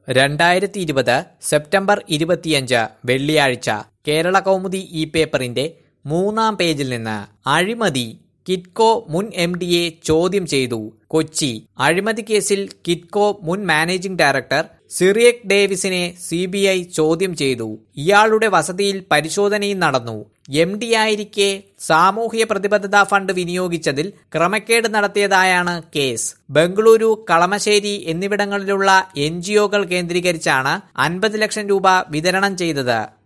രണ്ടായിരത്തി ഇരുപത് സെപ്റ്റംബർ ഇരുപത്തിയഞ്ച് വെള്ളിയാഴ്ച കേരള കൗമുദി ഈ പേപ്പറിന്റെ മൂന്നാം പേജിൽ നിന്ന് അഴിമതി കിറ്റ്കോ മുൻ എം ഡിയെ ചോദ്യം ചെയ്തു കൊച്ചി അഴിമതി കേസിൽ കിറ്റ്കോ മുൻ മാനേജിംഗ് ഡയറക്ടർ സിറിയക് ഡേവിസിനെ സി ബി ഐ ചോദ്യം ചെയ്തു ഇയാളുടെ വസതിയിൽ പരിശോധനയും നടന്നു എം ഡി ആയിരിക്കെ സാമൂഹ്യ പ്രതിബദ്ധതാ ഫണ്ട് വിനിയോഗിച്ചതിൽ ക്രമക്കേട് നടത്തിയതായാണ് കേസ് ബംഗളൂരു കളമശ്ശേരി എന്നിവിടങ്ങളിലുള്ള എൻ ജിഒകൾ കേന്ദ്രീകരിച്ചാണ് അൻപത് ലക്ഷം രൂപ വിതരണം ചെയ്തത്